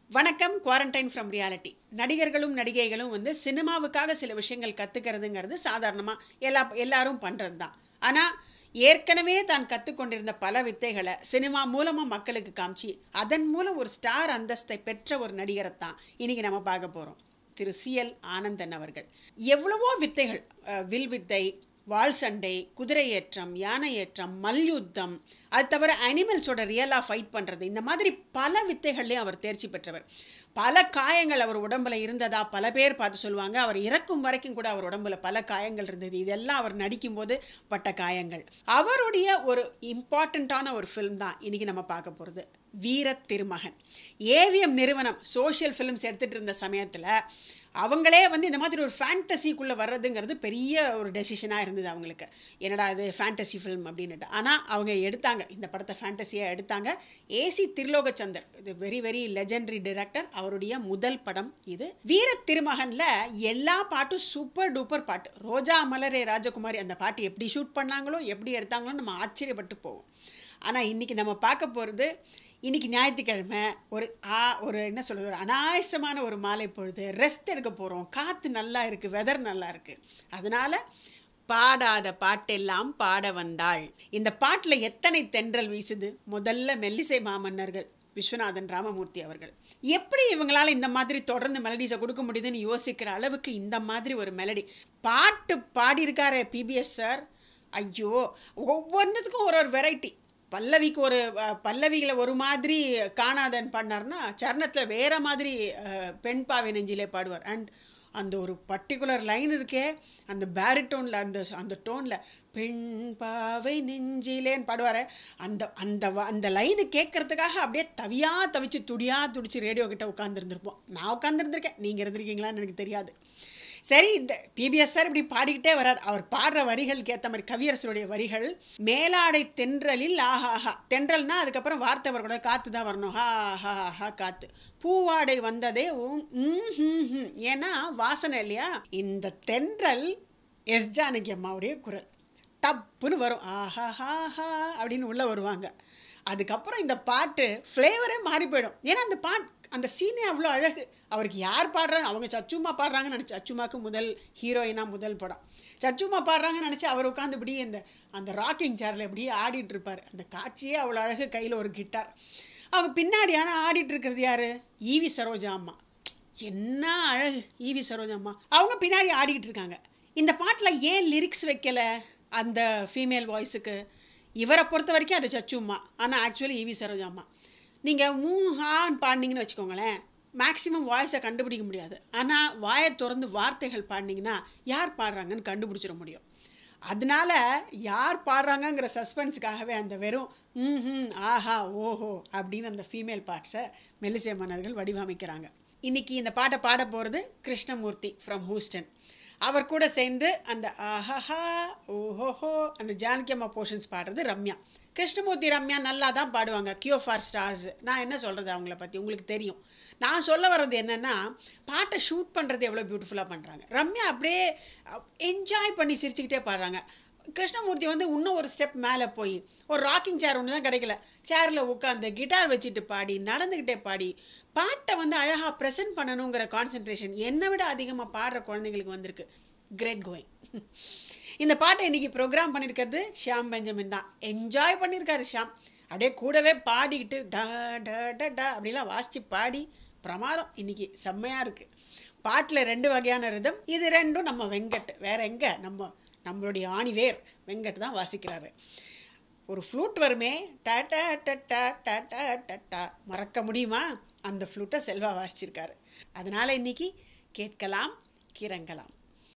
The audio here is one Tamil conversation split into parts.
வணக்கம் குவாரண்டைன் ஃப்ரம் ரியாலிட்டி நடிகர்களும் நடிகைகளும் வந்து சினிமாவுக்காக சில விஷயங்கள் கற்றுக்கிறதுங்கிறது சாதாரணமாக எல்லா எல்லாரும் பண்ணுறது தான் ஆனால் ஏற்கனவே தான் கற்றுக்கொண்டிருந்த பல வித்தைகளை சினிமா மூலமாக மக்களுக்கு காமிச்சு அதன் மூலம் ஒரு ஸ்டார் அந்தஸ்தை பெற்ற ஒரு நடிகரை தான் இன்றைக்கி நம்ம பார்க்க போகிறோம் திரு சிஎல் ஆனந்தன் அவர்கள் எவ்வளவோ வித்தைகள் அஹ், வில் வித்தை வாள் சண்டை குதிரை ஏற்றம் யானை ஏற்றம் மல்யுத்தம் அது தவிர அனிமல்ஸோட ரியலாக ஃபைட் பண்ணுறது இந்த மாதிரி பல வித்தைகள்லையும் அவர் தேர்ச்சி பெற்றவர் பல காயங்கள் அவர் உடம்புல இருந்ததா பல பேர் பார்த்து சொல்லுவாங்க அவர் இறக்கும் வரைக்கும் கூட அவர் உடம்புல பல காயங்கள் இருந்தது இதெல்லாம் அவர் நடிக்கும்போது பட்ட காயங்கள் அவருடைய ஒரு இம்பார்ட்டண்ட்டான ஒரு ஃபிலிம் தான் இன்றைக்கி நம்ம பார்க்க போகிறது வீர திருமகன் ஏவிஎம் நிறுவனம் சோஷியல் ஃபிலிம்ஸ் எடுத்துகிட்டு இருந்த சமயத்தில் அவங்களே வந்து இந்த மாதிரி ஒரு ஃபேண்டசிக்குள்ளே வர்றதுங்கிறது பெரிய ஒரு டெசிஷனாக இருந்தது அவங்களுக்கு என்னடா இது ஃபேண்டசி ஃபிலிம் அப்படின்னுட்டு ஆனால் அவங்க எடுத்தாங்க இந்த படத்தை ஃபேண்டசியாக எடுத்தாங்க ஏசி திருலோகச்சந்தர் இது வெரி வெரி லெஜெண்டரி டைரக்டர் அவருடைய முதல் படம் இது வீர திருமகனில் எல்லா பாட்டும் சூப்பர் டூப்பர் பாட்டு ரோஜா மலரே ராஜகுமாரி அந்த பாட்டு எப்படி ஷூட் பண்ணாங்களோ எப்படி எடுத்தாங்களோ நம்ம ஆச்சரியப்பட்டு போவோம் ஆனால் இன்றைக்கி நம்ம பார்க்க போகிறது இன்னைக்கு ஞாயிற்றுக்கிழமை ஒரு ஆ ஒரு என்ன சொல்கிறது ஒரு அனாயசமான ஒரு மாலை பொழுது ரெஸ்ட் எடுக்க போகிறோம் காற்று நல்லா இருக்குது வெதர் நல்லா இருக்குது அதனால் பாடாத பாட்டெல்லாம் பாட வந்தாள் இந்த பாட்டில் எத்தனை தென்றல் வீசுது முதல்ல மெல்லிசை மாமன்னர்கள் விஸ்வநாதன் ராமமூர்த்தி அவர்கள் எப்படி இவங்களால இந்த மாதிரி தொடர்ந்து மெலடிஸை கொடுக்க முடியுதுன்னு யோசிக்கிற அளவுக்கு இந்த மாதிரி ஒரு மெலடி பாட்டு பாடியிருக்காரு பிபிஎஸ் சார் ஐயோ ஒவ்வொன்றுத்துக்கும் ஒரு ஒரு வெரைட்டி பல்லவிக்கு ஒரு அஹ், பல்லவிகளை ஒரு மாதிரி காணாதன் பண்ணார்னா சரணத்தில் வேற மாதிரி அஹ், பெண் பாவை நெஞ்சிலே பாடுவார் அண்ட் அந்த ஒரு பர்டிகுலர் லைன் இருக்கே அந்த பேரிட்டோனில் அந்த அந்த டோனில் பெண் பாவை நெஞ்சிலேன்னு பாடுவார் அந்த அந்த வ- அந்த லைனு கேட்கறதுக்காக அப்படியே தவியா தவிச்சு துடியா துடிச்சு ரேடியோ கிட்ட உட்காந்துருந்துருப்போம் நான் உட்காந்துருந்துருக்கேன் நீங்கள் இருந்திருக்கீங்களான்னு எனக்கு தெரியாது சரி இந்த பிபிஎஸ் சார் இப்படி பாடிக்கிட்டே வரார் அவர் பாடுற வரிகளுக்கு ஏற்ற மாதிரி கவியரசருடைய வரிகள் மேலாடை தென்றலில் ஆஹாஹா தென்றல்னா அதுக்கப்புறம் வார்த்தை வரக்கூடாது காற்று தான் வரணும் ஹா ஹா ஹா காற்று பூவாடை வந்ததே உம், ம், ஹும், ஹும். ஏன்னா வாசனை இல்லையா இந்த தென்றல் எஸ் ஜானகி அம்மாவுடைய குரல் டப்புன்னு வரும் ஆஹாஹாஹா அப்படின்னு உள்ளே வருவாங்க அதுக்கப்புறம் இந்த பாட்டு ஃப்ளேவரே மாறி போயிடும் ஏன்னா அந்த பாட் அந்த சீனே அவ்வளோ அழகு அவருக்கு யார் பாடுறாங்க அவங்க சச்சுமா பாடுறாங்கன்னு நினச்சி சச்சுமாக்கு முதல் ஹீரோயினா முதல் படம் சச்சுமா பாடுறாங்கன்னு நினச்சி அவர் உட்காந்து இப்படி இந்த அந்த ராக்கிங் சேரில் இப்படியே ஆடிட்டு இருப்பார் அந்த காட்சியே அவ்வளோ அழகு கையில் ஒரு கிட்டார் அவங்க பின்னாடி ஆனால் ஆடிட்டு இருக்கிறது யார் ஈவி சரோஜா அம்மா என்ன அழகு ஈவி சரோஜா அம்மா அவங்க பின்னாடி ஆடிக்கிட்டு இருக்காங்க இந்த பாட்டில் ஏன் லிரிக்ஸ் வைக்கல அந்த ஃபீமேல் வாய்ஸுக்கு இவரை பொறுத்த வரைக்கும் அது சச்சும்மா ஆனால் ஆக்சுவலி ஈவி சரோஜா அம்மா நீங்கள் மூ ஹான்னு பாடினீங்கன்னு வச்சுக்கோங்களேன் மேக்ஸிமம் வாய்ஸை கண்டுபிடிக்க முடியாது ஆனால் வாயை திறந்து வார்த்தைகள் பாடினீங்கன்னா யார் பாடுறாங்கன்னு கண்டுபிடிச்சிட முடியும் அதனால யார் பாடுறாங்கங்கிற சஸ்பென்ஸுக்காகவே அந்த வெறும் ம் ஆஹா ஓஹோ அப்படின்னு அந்த ஃபீமேல் பார்ட்ஸை மெல்லிசை மன்னர்கள் வடிவமைக்கிறாங்க இன்னைக்கு இந்த பாட்டை பாட போகிறது கிருஷ்ணமூர்த்தி ஃப்ரம் ஹூஸ்டன் அவர் கூட சேர்ந்து அந்த ஆஹாஹா ஓஹோஹோ அந்த ஜானகி அம்மா போர்ஷன்ஸ் பாடுறது ரம்யா கிருஷ்ணமூர்த்தி ரம்யா நல்லா தான் பாடுவாங்க கியோ ஃபார் ஸ்டார்ஸ் நான் என்ன சொல்கிறது அவங்கள பற்றி உங்களுக்கு தெரியும் நான் சொல்ல வர்றது என்னென்னா பாட்டை ஷூட் பண்ணுறது எவ்வளோ பியூட்டிஃபுல்லாக பண்ணுறாங்க ரம்யா அப்படியே என்ஜாய் பண்ணி சிரிச்சுக்கிட்டே பாடுறாங்க கிருஷ்ணமூர்த்தி வந்து இன்னும் ஒரு ஸ்டெப் மேலே போய் ஒரு ராக்கிங் சேர் ஒன்று தான் கிடைக்கல சேரில் உட்காந்து கிட்டார் வச்சுட்டு பாடி நடந்துக்கிட்டே பாடி பாட்டை வந்து அழகாக ப்ரெசென்ட் பண்ணணுங்கிற கான்சென்ட்ரேஷன் என்னை விட அதிகமாக பாடுற குழந்தைங்களுக்கு வந்திருக்கு கிரேட் கோயிங் இந்த பாட்டை இன்னைக்கு ப்ரோக்ராம் பண்ணியிருக்கிறது ஷியாம் பெஞ்சமின் தான் என்ஜாய் பண்ணியிருக்காரு ஷியாம் அப்படியே கூடவே பாடிக்கிட்டு ட ட ட ட அப்படிலாம் வாசித்து பாடி பிரமாதம் இன்னைக்கு செம்மையாக இருக்குது பாட்டில் ரெண்டு வகையான ரிதம் இது ரெண்டும் நம்ம வெங்கட் வேற எங்கே நம்ம நம்மளுடைய ஆணிவேர் வெங்கட் தான் வாசிக்கிறாரு ஒரு ஃப்ளூட் வருமே ட ட ட ட ட ட ட ட மறக்க முடியுமா அந்த ஃப்ளூட்டை செல்வா வாசிச்சிருக்காரு அதனால் இன்னைக்கு கேட்கலாம் கிறங்கலாம்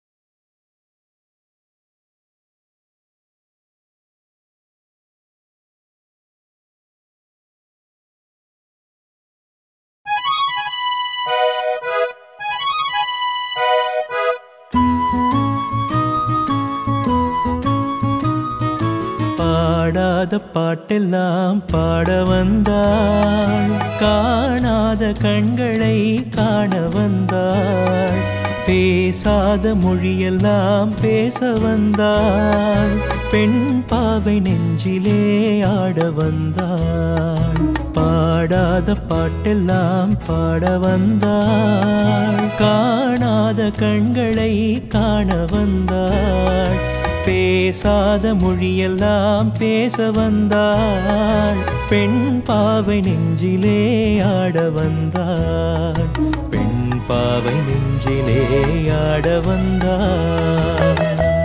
பாடாத பாட்டெல்லாம் பாட வந்தாள் காணாத கண்களை காண வந்தாள் பேசாத மொழியெல்லாம் பேச வந்தாள் பெண் பாவை நெஞ்சிலே ஆட வந்தாள் பாடாத பாட்டெல்லாம் பாட வந்தாள் காணாத கண்களை காண வந்தாள் பேசாத மொழியெல்லாம் பேச வந்தாள் பெண் பாவை நெஞ்சிலே ஆட வந்தாள் பெண் பாவை நெஞ்சிலே ஆட வந்தாள்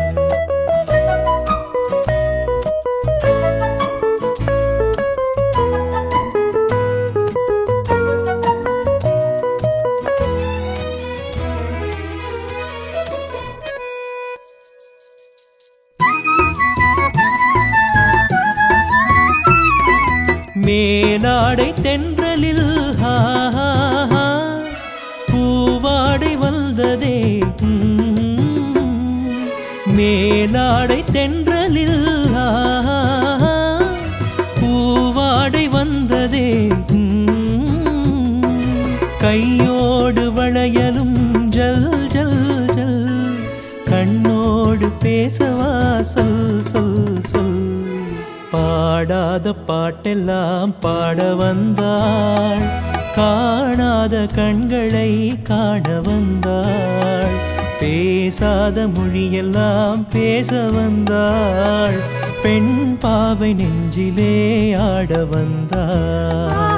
மேலாடை தென்றலில் ஹா, ஹா, ஹா, பூவாடை வந்ததே ம். மேலாடை தென்றலில் ஹா, ஹா, ஹா, பூவாடை வந்ததே ம். கையோடு வளையலும் ஜல் ஜல் ஜல் கண்ணோடு பேசவா சொல் சொல் சொல் பாடாத பாட்டெல்லாம் பாட வந்தாள் காணாத கண்களை காண வந்தாள் பேசாத மொழியெல்லாம் பேச வந்தாள் பெண் பாவை நெஞ்சிலே ஆட வந்தாள்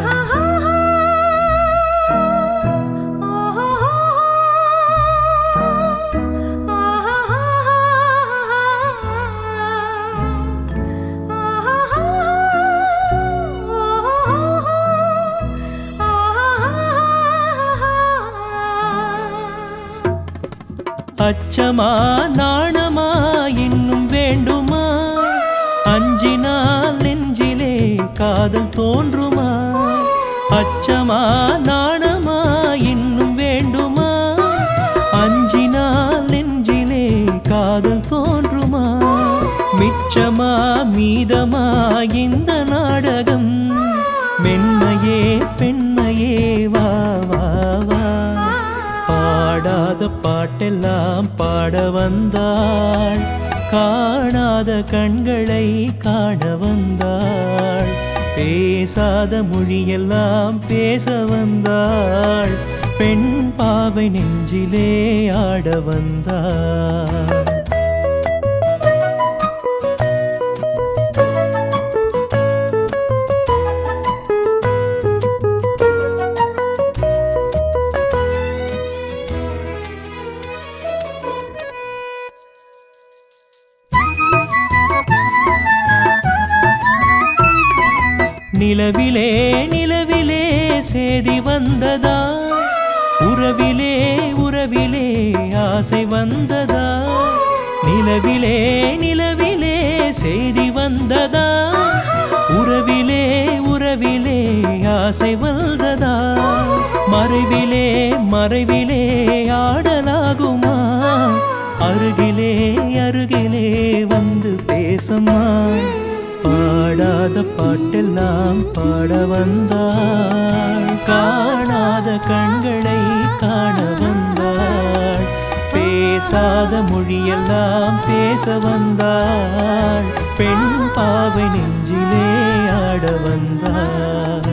அச்சமா நாணமா இன்னும் வேண்டுமா அஞ்சினால் நெஞ்சிலே காதல் தோன்றுமா அச்சமா நாணமா இன்னும் வேண்டுமா அஞ்சினால் நெஞ்சிலே காதல் தோன்றுமா மிச்சமா மீதமா இந்த நாடகம் மென்மையே பெண்மையே வா வா வா பாடாத பாட்டெல்லாம் பாட வந்தாள் காணாத கண்களை காண வந்தாள் பேசாத மொழியெல்லாம் பேச வந்தாள் பெண் பாவை நெஞ்சிலே ஆட வந்தாள் நிலவிலே நிலவிலே சேதி வந்ததா உறவிலே உறவிலே ஆசை வந்ததா நிலவிலே நிலவிலே செய்தி வந்ததா உறவிலே உறவிலே ஆசை வந்ததா மறைவிலே மறைவிலே ஆடலாகுமா அருகிலே அருகிலே வந்து பேசம்மா பாடாத பாட்டெல்லாம் பாட வந்தாள் காணாத கண்களை காண வந்தாள் பேசாத மொழியெல்லாம் பேச வந்தாள் பெண் பாவை நெஞ்சிலே ஆட வந்தாள்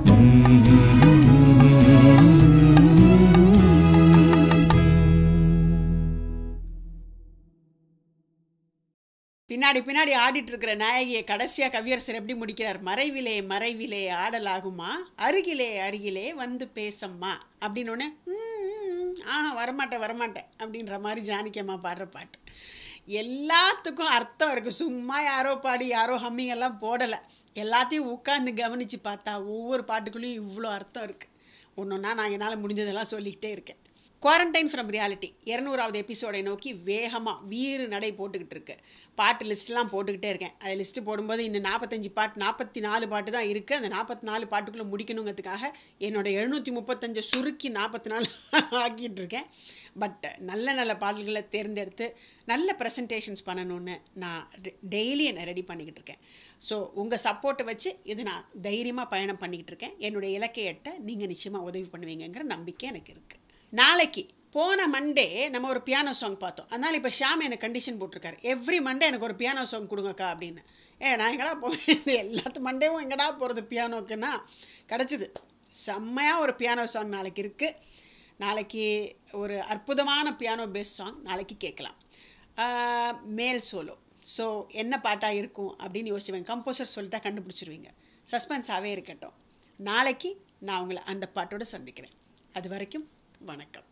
பின்னாடி பின்னாடி ஆடிட்டு இருக்கிற நாயகியை கடைசியா கவியரசர் எப்படி முடிக்கிறார் மறைவிலே மறைவிலே ஆடலாகுமா அருகிலே அருகிலே வந்து பேசம்மா அப்படின்னு உடனே "ம், ஆ வரமாட்டேன் வரமாட்டேன் அப்படின்ற மாதிரி ஜானகியம்மா பாடுற பாட்டு எல்லாத்துக்கும் அர்த்தம் இருக்குது சும்மா யாரோ பாடி யாரோ ஹம்மிங் எல்லாம் போடலை எல்லாத்தையும் உட்காந்து கவனித்து பார்த்தா ஒவ்வொரு பாட்டுக்குள்ளேயும் இவ்வளோ அர்த்தம் இருக்குது ஒன்று ஒன்றா நான் என்னால் முடிஞ்சதெல்லாம் சொல்லிக்கிட்டே இருக்கேன் குவாரண்டைன் ஃப்ரம் ரியாலிட்டி இரநூறாவது எபிசோடை நோக்கி வேகமாக வீறு நடை போட்டுக்கிட்டு இருக்கு பாட்டு லிஸ்ட்லாம் போட்டுக்கிட்டே இருக்கேன் அது லிஸ்ட்டு போடும்போது இன்னும் நாற்பத்தஞ்சு பாட்டு நாற்பத்தி நாலு பாட்டு தான் இருக்குது அந்த நாற்பத்தி நாலு பாட்டுக்குள்ளே முடிக்கணுங்கிறதுக்காக என்னோட எழுநூற்றி முப்பத்தஞ்சை சுருக்கி நாற்பத்தி நாலு ஆக்கிட்டு இருக்கேன் பட் நல்ல நல்ல பாடல்களை தேர்ந்தெடுத்து நல்ல ப்ரெசன்டேஷன்ஸ் பண்ணணும்னு நான் டெய்லி என்னை ரெடி பண்ணிக்கிட்டு இருக்கேன் ஸோ உங்கள் சப்போர்ட்டை வச்சு இது நான் தைரியமாக பயணம் பண்ணிக்கிட்டு இருக்கேன் என்னுடைய இலக்கையட்ட நீங்கள் நிச்சயமாக உதவி பண்ணுவீங்கங்கிற நம்பிக்கை எனக்கு இருக்குது நாளைக்கு போன மண்டே நம்ம ஒரு பியானோ சாங் பார்த்தோம் அதனால் இப்போ ஷாம் எனக்கு கண்டிஷன் போட்டிருக்காரு எவ்ரி மண்டே எனக்கு ஒரு பியானோ சாங் கொடுங்கக்கா அப்படின்னு ஏ நான் எங்கடா போவேன் எல்லாத்து மண்டேவும் எங்கடா போகிறது பியானோக்குன்னா கிடச்சிது செம்மையாக ஒரு பியானோ சாங் நாளைக்கு இருக்குது நாளைக்கு ஒரு அற்புதமான பியானோ பேஸ் சாங் நாளைக்கு கேட்கலாம் ஆஹ், மேல் சோலோ ஸோ என்ன பாட்டாக இருக்கும் அப்படின்னு யோசிச்சுவேன் கம்போசர் சொல்லிட்டா கண்டுபிடிச்சிருவீங்க சஸ்பென்ஸாகவே இருக்கட்டும் நாளைக்கு நான் உங்களை அந்த பாட்டோட சந்திக்கிறேன் அது வரைக்கும் வணக்கம்